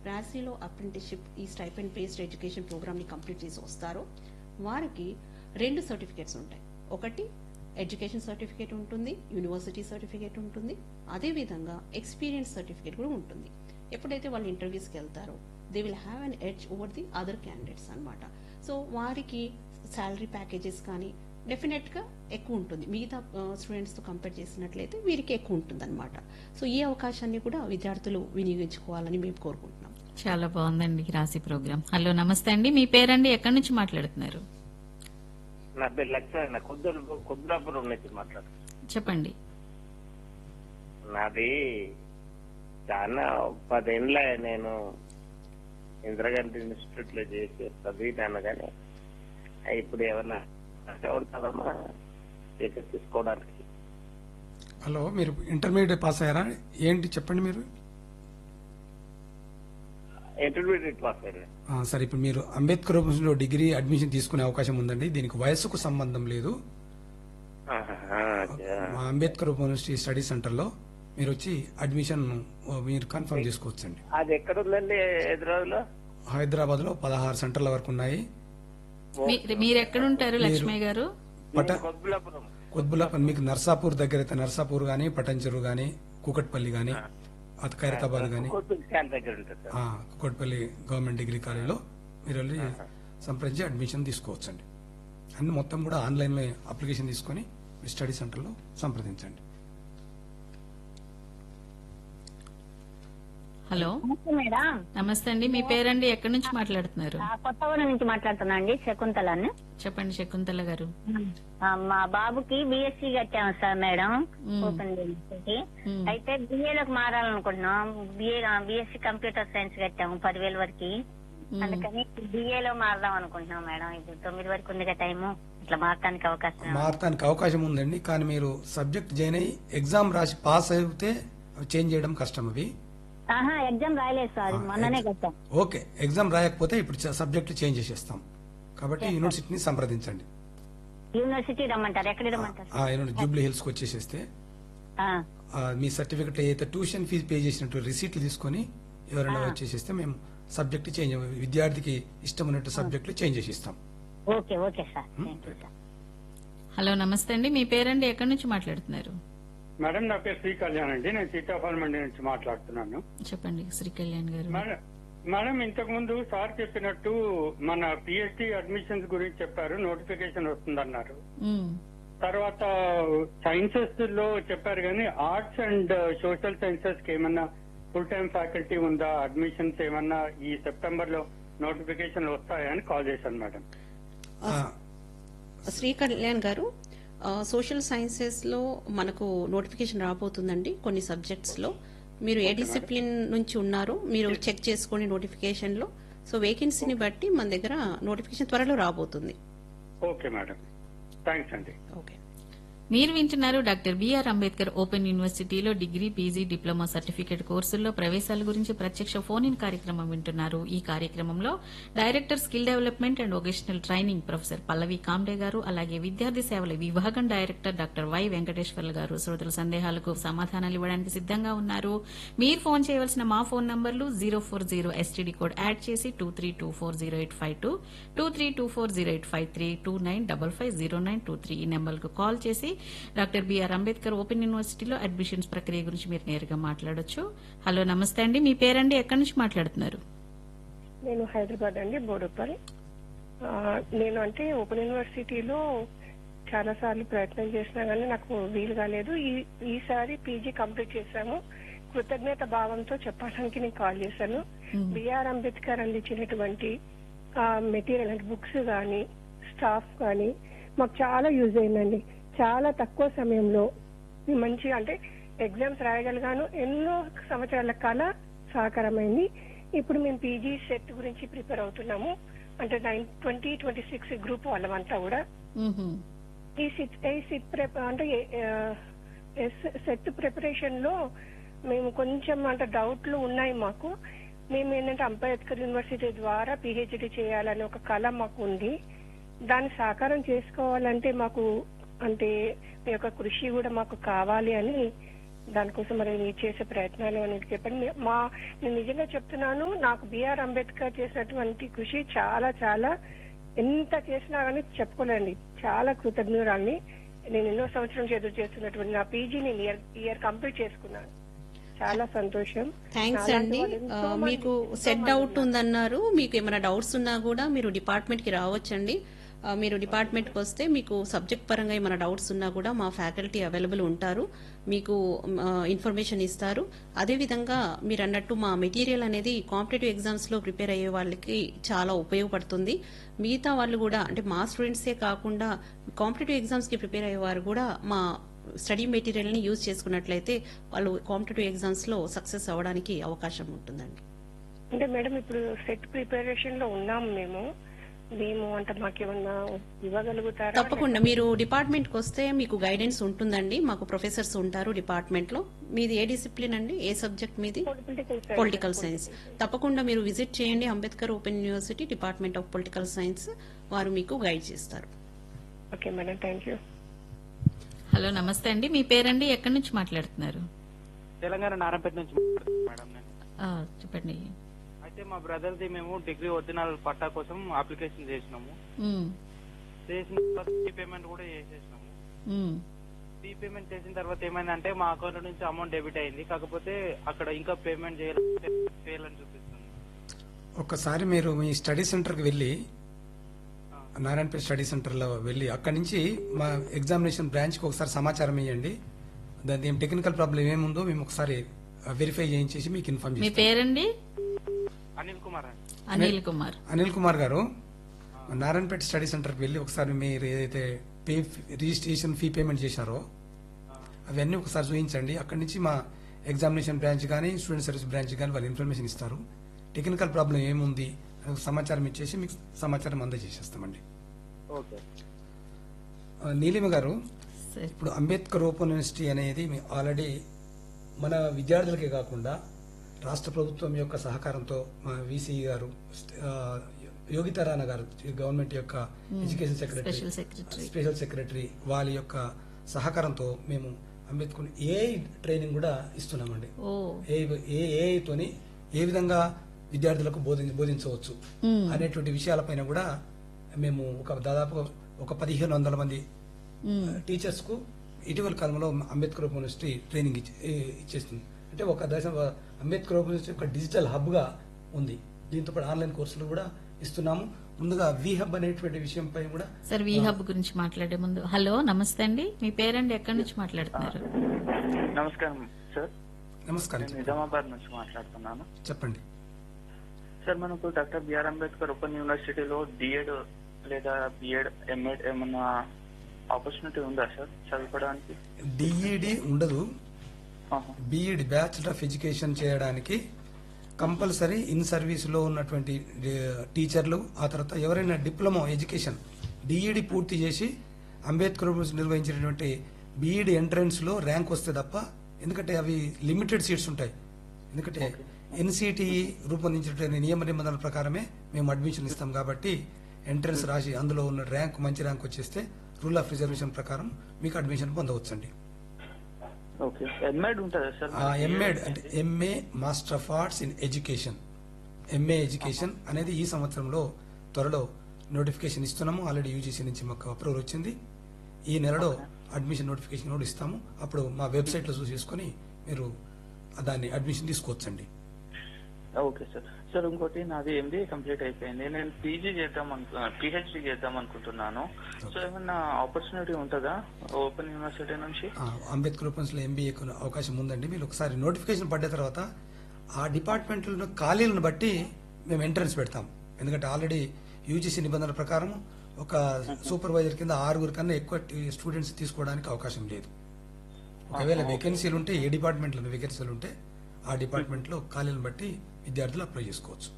రాశీలో apprenticeship ఈ stipend based education programme ని complete చేసి వస్తారో వారికి రెండు సర్టిఫికేట్స్ ఉంటాయి ఒకటి ఎడ్యుకేషన్ సర్టిఫికేట్ ఉంటుంది యూనివర్సిటీ సర్టిఫికేట్ ఉంటుంది అదేవిధంగా ఎక్స్పీరియన్స్ సర్టిఫికేట్ కూడా ఉంటుంది ఎప్పుడైతే వాళ్ళు ఇంటర్వ్యూస్కి వెళ్తారో they will have an edge over the other candidates అన్నమాట సో వారికి శాలరీ ప్యాకేజెస్ కానీ డెఫినెట్ గా ఎక్కువ ఉంటుంది మిగతా స్టూడెంట్స్ తో కంపేర్ చేసినట్లయితే వీరికి ఎక్కువ ఉంటుంది అనమాట సో ఈ అవకాశాన్ని కూడా విద్యార్థులు వినియోగించుకోవాలని మేము కోరుకుంటున్నాం చాలా బాగుందండి రాశి ప్రోగ్రామ్ హలో నమస్తే అండి మీ పేరండి ఎక్కడి నుంచి మాట్లాడుతున్నారు నా పేరు లక్ష్మణ కుద్దురు కుద్రాపురం నుంచి మాట్లాడు చెప్పండి నాది చాలా పదేళ్ళ నేను ఇందిరాగాంధీ ఇన్స్టిట్యూట్ లో చేసి చదివినాను కానీ ఇప్పుడు ఏమన్నా కష్టపడతానమ్మా టికెట్ తీసుకోవడానికి హలో మీరు ఇంటర్మీడియట్ పాస్ అయ్యారా ఏంటి చెప్పండి మీరు ఇంటర్మీడియట్ పాస్ అయినా ఆ, సరే ఇప్పుడు మీరు అంబేద్కర్ లో డిగ్రీ అడ్మిషన్ తీసుకునే అవకాశం ఉందండి దీనికి వయస్సుకు సంబంధం లేదు ఆహా, మా అంబేద్కర్ యూనివర్సిటీ స్టడీ సెంటర్ లో మీరు వచ్చి అడ్మిషన్ మీరు కన్ఫర్మ్ చేసుకోవచ్చండి అది ఎక్కడ ఉందండి హైదరాబాద్ హైదరాబాద్ లో పదహారు సెంటర్ల వరకు ఉన్నాయి మీ- మీరు ఎక్కడుంటారు లక్ష్మి గారు పట కొద్దులాపురం కొద్బులాపన్ మీకు నర్సాపూర్ దగ్గర అయితే నర్సాపూర్ గానీ పటంచెరు గానీ కూకట్పల్లి గానీ అత ఖైరతాబాద్ గానీ కొద్ది చాలా దగ్గర ఉంటుంది సార్ ఆ, కుక్కట్పల్లి గవర్నమెంట్ డిగ్రీ కాలేజీలో మీరు వెళ్ళి సంప్రదించి అడ్మిషన్ తీసుకోవచ్చండి అన్ని మొత్తం కూడా ఆన్లైన్లో అప్లికేషన్ తీసుకొని మీ స్టడీ సెంటర్లో సంప్రదించండి హలో నమస్తే మేడం నమస్తే అండి మీ పేరండి ఎక్కడి నుంచి మాట్లాడుతున్నారు ఆ, కొత్తగూడెం నుంచి మాట్లాడుతున్నా అండి శకుంతలని చెప్పండి శకుంతల గారు ఆ, మా బాబుకి బిఎస్సి కట్టాము సార్ మేడం మ్మ్. ఓపెన్ యూనివర్సిటీ మ్మ్. అయితే బిఏలోకి మారాలనుకుంటున్నాం బిఏ బిఎస్సి కంప్యూటర్ సైన్స్ కట్టాము పదివేల వరకు అందుకని బిఏలో మారదాం అనుకుంటున్నాం మేడం ఇప్పుడు తొమ్మిది వరకు ఉంది కదా టైము ఇట్లా మారటానికి అవకాశం మారటానికి అవకాశం ఉందండి కానీ మీరు సబ్జెక్ట్ జాయిన్ అయ్యి ఎగ్జామ్ రాసి పాస్ అయితే అవి చేంజ్ చేయడం కష్టం అవి ఆహా ఎగ్జామ్ రాయలేదు సార్ మొన్ననే కట్టాం ఓకే ఎగ్జామ్ రాయకపోతే ఇప్పుడు సబ్జెక్ట్ చేంజ్ చేసేస్తాం కాబట్టి యూనివర్సిటీని సంప్రదించండి యూనివర్సిటీ రమ్మంటారు ఎక్కడ రమ్మంటారు ఆ యూనివర్సిటీ జూబ్లీ హిల్స్ కి వచ్చేసేస్తే ఆ, ఆ, మీ సర్టిఫికెట్ ఏదైతే ట్యూషన్ ఫీజు పే చేసినట్టు రిసీట్లు తీసుకొని ఎవరైనా వచ్చేసేస్తే మేము సబ్జెక్ట్ చేంజ్ విద్యార్థికి ఇష్టం ఉన్నట్టు సబ్జెక్టులు చేంజ్ చేసి ఇస్తాం okay okay sir thank you sir hello నమస్తే అండి మీ పేరండి ఎక్కడి నుంచి మాట్లాడుతున్నారు మేడం నా పేరు శ్రీ కళ్యాణ్ అండి నేను సీతాఫలం మండి నుంచి మాట్లాడుతున్నాను చెప్పండి శ్రీ కళ్యాణ్ గారు మేడం మేడం ఇంతకు ముందు సార్ చెప్పినట్టు మన పిహెచ్డి అడ్మిషన్స్ గురించి చెప్పారు నోటిఫికేషన్ వస్తుందన్నారు ఉమ్, తర్వాత సైన్సెస్ లో చెప్పారు కానీ ఆర్ట్స్ అండ్ సోషల్ సైన్సెస్ కి ఏమన్నా ఫుల్ టైం ఫ్యాకల్టీ ఉందా అడ్మిషన్స్ ఏమన్నా ఈ సెప్టెంబర్ లో నోటిఫికేషన్ వస్తాయని కాల్ చేశాను మేడం ఆ, శ్రీ కళ్యాణ్ గారు ఆ, సోషల్ సైన్సెస్ లో మనకు నోటిఫికేషన్ రాబోతుందండి కొన్ని సబ్జెక్ట్స్ లో మీరు ఏ డిసిప్లిన్ నుంచి ఉన్నారో మీరు చెక్ చేసుకోండి నోటిఫికేషన్ లో సో వేకెన్సీని బట్టి మన దగ్గర నోటిఫికేషన్ త్వరలో రాబోతుంది ఓకే మేడం థ్యాంక్స్ అండి ఓకే మీరు వింటున్నారు డాక్టర్ బిఆర్ అంబేద్కర్ ఓపెన్ యూనివర్సిటీలో డిగ్రీ పీజీ డిప్లొమా సర్టిఫికేట్ కోర్సుల్లో ప్రవేశాల గురించి ప్రత్యక్ష ఫోన్ ఇన్ కార్యక్రమం వింటున్నారు ఈ కార్యక్రమంలో director skill development and vocational training professor Pallavi Kamde గారు అలాగే విద్యార్థి సేవల విభాగం డైరెక్టర్ డాక్టర్ వై వెంకటేశ్వర్లు గారు శ్రోతల సందేహాలకు సమాధానాలు ఇవ్వడానికి సిద్ధంగా ఉన్నారు మీరు ఫోన్ చేయవలసిన మా ఫోన్ నంబర్లు zero four zero S T D code add చేసి two three two four zero eight five two two three two four zero eight five three two nine double five zero nine two three ఈ నెంబర్కు call చేసి doctor B R Ambedkar open యూనివర్సిటీలో admissions ప్రక్రియ గురించి మీరు నేరుగా మాట్లాడొచ్చు హలో నమస్తే అండి మీ పేరండి ఎక్కడి నుంచి మాట్లాడుతున్నారు నేను హైదరాబాద్ అండి బోడుపల్ ఆ, నేను అంటే ఓపెన్ యూనివర్సిటీలో చాలా సార్లు ప్రయత్నం చేసినా కానీ నాకు వీలు కాలేదు ఈ ఈసారి పీజీ కంప్లీట్ చేశాము కృతజ్ఞత భావంతో చెప్పడానికి నేను కాల్ చేశాను బిఆర్ అంబేద్కర్ అందించినటువంటి మెటీరియల్ అంటే బుక్స్ కానీ స్టాఫ్ కానీ మాకు చాలా యూజ్ అయిందండి చాలా తక్కువ సమయంలో మేము మంచి అంటే ఎగ్జామ్స్ రాయగలిగాను ఎన్నో సంవత్సరాల కళ సాకారమైంది ఇప్పుడు మేము పీజీ సెట్ గురించి ప్రిపేర్ అవుతున్నాము అంటే nine twenty twenty six group వాళ్ళమంతా కూడా మ్హూ. ఈ సిట్ ఈ సిట్ ప్రిప అంటే సెట్ ప్రిపరేషన్ లో మేము కొంచెం అంటే డౌట్లు ఉన్నాయి మాకు మేము ఏంటంటే అంబేద్కర్ యూనివర్సిటీ ద్వారా పిహెచ్డి చేయాలని ఒక కళ మాకు ఉంది దాన్ని సాకారం చేసుకోవాలంటే మాకు అంటే మీ యొక్క కృషి కూడా మాకు కావాలి అని దానికోసం మరి మీరు చేసే ప్రయత్నాలు అనేది చెప్పండి మీ- మా నేను నిజంగా చెప్తున్నాను నాకు బిఆర్ అంబేద్కర్ చేసినటువంటి కృషి చాలా చాలా ఎంత చేసినా కానీ చెప్పుకోలేండి చాలా కృతజ్ఞురాల్ని నేను ఎన్నో సంవత్సరం ఎదురు చేస్తున్నటువంటి నా పీజీ నేను ఇయర్ ఇయర్ కంప్లీట్ చేసుకున్నాను చాలా సంతోషం థ్యాంక్స్ నాలాంటి అండి వాళ్ళు ఆ, ఎంతో మంది- మీకు ఎంతో సెట్ మంది డౌట్ ఉందన్నారు మీకు ఏమైనా డౌట్స్ ఉన్నా కూడా మీరు డిపార్ట్మెంట్ కి రావచ్చండి ఆ, మీరు డిపార్ట్మెంట్ కి వస్తే మీకు సబ్జెక్ట్ పరంగా ఏమైనా డౌట్స్ ఉన్నా కూడా మా ఫ్యాకల్టీ అవైలబుల్ ఉంటారు మీకు ఇన్ఫర్మేషన్ ఇస్తారు అదేవిధంగా మీరు అన్నట్టు మా మెటీరియల్ అనేది కాంపిటేటివ్ ఎగ్జామ్స్ లో ప్రిపేర్ అయ్యే వాళ్ళకి చాలా ఉపయోగపడుతుంది మిగతా వాళ్ళు కూడా అంటే మా స్టూడెంట్సే కాకుండా కాంపిటేటివ్ ఎగ్జామ్స్ కి ప్రిపేర్ అయ్యే వారు కూడా మా స్టడీ మెటీరియల్ ని యూజ్ చేసుకున్నట్లయితే వాళ్ళు కాంపిటేటివ్ ఎగ్జామ్స్ లో సక్సెస్ అవ్వడానికి అవకాశం ఉంటుందండి అంటే మేడం ఇప్పుడు సెట్ ప్రిపరేషన్ లో ఉన్నాము మేము మేము అంటే మాకేమన్నా ఇవ్వగలుగుతారా తప్పకుండా మీరు డిపార్ట్మెంట్ కి వస్తే మీకు గైడెన్స్ ఉంటుందండి మాకు ప్రొఫెసర్స్ ఉంటారు డిపార్ట్మెంట్ లో మీది ఏ డిసిప్లిన్ అండి ఏ సబ్జెక్ట్ మీది పొలిటికల్ పొలిటికల్ సైన్స్ తప్పకుండా మీరు విజిట్ చేయండి Ambedkar open university department of political science వారు మీకు గైడ్ చేస్తారు okay madam thank you hello నమస్తే అండి మీ పేరండి ఎక్కడి నుంచి మాట్లాడుతున్నారు తెలంగాణ నారాయణపేట నుంచి మాట్లాడుతున్నాను మేడం నేను ఆ, చెప్పండి అయితే మా బ్రదర్ ది మేము డిగ్రీ ఒరిజినల్ పట్టా కోసం అప్లికేషన్ చేసినాము ఉమ్, చేసిన తర్వాత ఫీ పేమెంట్ కూడా చేసేసినాము ఉమ్, ఫీ పేమెంట్ చేసిన తర్వాత ఏమైందంటే మా అకౌంట్ నుంచి అమౌంట్ డెబిట్ అయింది కాకపోతే అక్కడ ఇంకా పేమెంట్ చేయాలంటే ఫెయిల్ అని చూపిస్తుంది ఒక్కసారి మీరు మీ స్టడీ సెంటర్కి వెళ్ళి నారాయణపేట స్టడీ సెంటర్లో వెళ్ళి అక్కడి నుంచి మా ఎగ్జామినేషన్ బ్రాంచ్కి ఒకసారి సమాచారం ఇవ్వండి దాని ఏం టెక్నికల్ ప్రాబ్లం ఏముందో మేము ఒకసారి వెరిఫై చేయించేసి మీకు ఇన్ఫార్మ్ మీ చేస్తాం పేరండి అనిల్ కుమార్ అండి అనిల్ కుమార్ అనిల్ కుమార్ గారు నారాయణపేట స్టడీ సెంటర్కి వెళ్ళి ఒకసారి మీరు ఏదైతే పే రిజిస్ట్రేషన్ ఫీ పేమెంట్ చేశారో అవన్నీ ఒకసారి చూపించండి అక్కడి నుంచి మా ఎగ్జామినేషన్ బ్రాంచ్ కానీ స్టూడెంట్ సర్వీస్ బ్రాంచ్ కానీ వాళ్ళు ఇన్ఫర్మేషన్ ఇస్తారు టెక్నికల్ ప్రాబ్లం ఏముంది అని ఒక సమాచారం ఇచ్చేసి మీకు సమాచారం అందజేసేస్తామండి ఓకే ఆ, నీలిమ గారు సరే. ఇప్పుడు అంబేద్కర్ ఓపెన్ యూనివర్సిటీ అనేది మీ ఆల్రెడీ మన విద్యార్థులకే కాకుండా రాష్ట్ర ప్రభుత్వం యొక్క సహకారంతో మా వీసీ గారు ఆ, యోగితా రాణా గారు ఈ గవర్నమెంట్ యొక్క education secretary special secretary. Special secretary వాళ్ళ యొక్క సహకారంతో మేము అంబేద్కర్ ఏఐ ట్రైనింగ్ కూడా ఇస్తున్నామండి ఓ ఏ ఏఐతోని ఏ విధంగా విద్యార్థులకు బోధి బోధించవచ్చు అనేటువంటి విషయాలపైన కూడా మేము ఒక దాదాపు ఒక పదిహేను వందల మంది టీచర్స్ కు ఇటీవల కాలంలో అంబేద్కర్ ఓపెన్ యూనివర్సిటీ ట్రైనింగ్ ఇచ్చి- ఏ- ఇచ్చేస్తుంది అంటే ఒక దశ అంబేద్కర్ ఓపెన్ యూనివర్సిటీ ఒక డిజిటల్ హబ్ గా ఉంది దీంతో పాటు ఆన్లైన్ కోర్సులు కూడా ఇస్తున్నాము ముందుగా వి హబ్ అనేటువంటి విషయంపై కూడా సార్ వి హబ్ గురించి మాట్లాడే ముందు హలో నమస్తే అండి మీ పేరండి ఎక్కడి నుంచి మాట్లాడుతున్నారు నమస్కారం సార్ నమస్కారం నేను నిజామాబాద్ నుంచి మాట్లాడుతున్నాను చెప్పండి సార్ మనకు డాక్టర్ బిఆర్ అంబేద్కర్ ఓపెన్ యూనివర్సిటీలో డిఎడ్ లేదా బిఎడ్ ఎంఎడ్ ఏమన్నా ఆపర్చునిటీ ఉందా సార్ చదువుకోవడానికి డిఈడి ఉండదు ఆహా. బీఈడి బ్యాచులర్ ఆఫ్ ఎడ్యుకేషన్ చేయడానికి కంపల్సరీ ఇన్ సర్వీస్ లో ఉన్నటువంటి డి- టీచర్లు ఆ తర్వాత ఎవరైనా డిప్లొమా ఎడ్యుకేషన్ డిఈడి పూర్తి చేసి అంబేద్కర్ యూనివర్సిటీ నిర్వహించినటువంటి బీఈడి ఎంట్రన్స్ లో ర్యాంక్ వస్తే తప్ప ఎందుకంటే అవి లిమిటెడ్ సీట్స్ ఉంటాయి ఎందుకంటే ఎన్సిటి రూపొందించినటువంటి నియమ నిబంధనల ప్రకారమే మేము అడ్మిషన్ ఇస్తాం కాబట్టి ఎంట్రన్స్ రాసి అందులో ఉన్న ర్యాంక్ మంచి ర్యాంక్ వచ్చేస్తే రూల్ ఆఫ్ రిజర్వేషన్ ప్రకారం మీకు అడ్మిషన్ పొందవచ్చండి ఓకే ఎంఎడ్ ఉంటుందా సార్ ఆ ఎంఏడ్ అంటే MA master of arts in education MA education అనేది ఈ సంవత్సరంలో త్వరలో నోటిఫికేషన్ ఇస్తున్నాము ఆల్రెడీ యూజీసీ నుంచి మాకు అప్రూవల్ వచ్చింది ఈ నెలలో అడ్మిషన్ నోటిఫికేషన్ కూడా ఇస్తాము అప్పుడు మా వెబ్సైట్ లో చూసేసుకొని మీరు దాన్ని అడ్మిషన్ తీసుకోవచ్చండి ఓకే సార్ సార్ ఇంకోటి నాది ఎంబీఏ కంప్లీట్ అయిపోయింది నేను పీజీ చేద్దాం అనుకు పిహెచ్డి చేద్దాం అనుకుంటున్నాను సో ఏమన్నా ఆపర్చునిటీ ఉంటుందా ఓపెన్ యూనివర్సిటీ నుంచి ఆ, అంబేద్కర్ ఓపెన్స్ లో ఎంబీఏ అవకాశం ఉందండి మీరు ఒకసారి నోటిఫికేషన్ పడ్డ తర్వాత ఆ డిపార్ట్మెంట్లో ఖాళీలను బట్టి మేము ఎంట్రన్స్ పెడతాం ఎందుకంటే ఆల్రెడీ యూజీసీ నిబంధనల ప్రకారం ఒక సూపర్వైజర్ కింద ఆరుగురు కన్నా ఎక్కువ స్టూడెంట్స్ తీసుకోవడానికి అవకాశం లేదు ఒకవేళ వేకెన్సీలు ఉంటే ఏ డిపార్ట్మెంట్లో వేకెన్సీలు ఉంటే ఆ డిపార్ట్మెంట్ లో ఖాళీలను బట్టి విద్యార్థులు అప్లై చేసుకోవచ్చు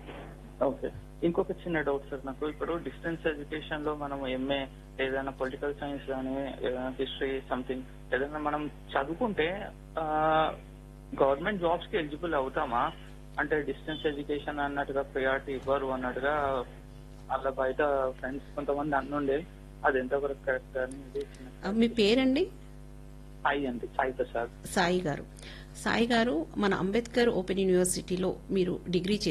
ఓకే ఇంకొక చిన్న డౌట్ సార్ నాకు ఇప్పుడు డిస్టెన్స్ ఎడ్యుకేషన్ లో మనం ఎంఏ ఏదైనా పొలిటికల్ సైన్స్ కానీ హిస్టరీ సంథింగ్ ఏదైనా మనం చదువుకుంటే గవర్నమెంట్ జాబ్స్ కి ఎలిజిబుల్ అవుతామా అంటే డిస్టెన్స్ ఎడ్యుకేషన్ అన్నట్టుగా ప్రయారిటీ ఇవ్వరు అన్నట్టుగా అలా బయట ఫ్రెండ్స్ కొంతమంది అన్నుండే అది ఎంతవరకు కరెక్ట్ అనేది చిన్న- ఆ, మీ పేరండి సాయి అండి సాయి ప్రసాద్ సాయి గారు సాయి గారు మన అంబేద్కర్ ఓపెన్ యూనివర్సిటీలో మీరు డిగ్రీ